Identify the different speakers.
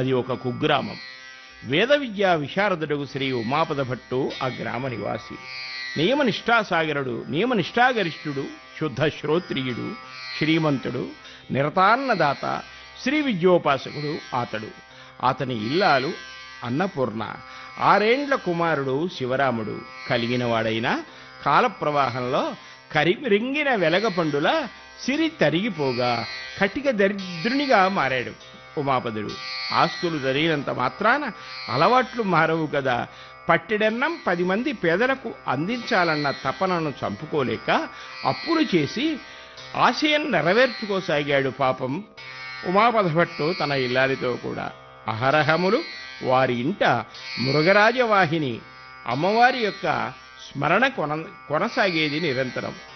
Speaker 1: అది ఒక కుగ్రామం వేద విద్యా విశారదుడు శ్రీ ఉమాపద భట్టు ఆ గ్రామ నివాసి నియమనిష్ఠాసాగరుడు నియమనిష్ఠాగరిష్ఠుడు శుద్ధ శ్రోత్రియుడు శ్రీమంతుడు నిరతాన్నదాత శ్రీ విద్యోపాసకుడు అతడు అతని ఇల్లాలు అన్నపూర్ణ ఆరేండ్ల కుమారుడు శివరాముడు కలిగినవాడైన కాలప్రవాహంలో కరిమిరింగిన వెలగపండుల సిరి తరిగిపోగా కటిక దరిద్రునిగా మారాడు ఉమాపదుడు ఆస్తులు జరిగినంత మాత్రాన అలవాట్లు మారవు కదా పట్టెడన్నం పది మంది పేదలకు అందించాలన్న తపనను చంపుకోలేక అప్పులు చేసి ఆశయం నెరవేర్చుకోసాగాడు పాపం ఉమాపదభట్టు తన ఇల్లాలితో కూడా అహరహములు వారి ఇంట మృగరాజవాహిని అమ్మవారి యొక్క స్మరణ కొన కొనసాగేది నిరంతరం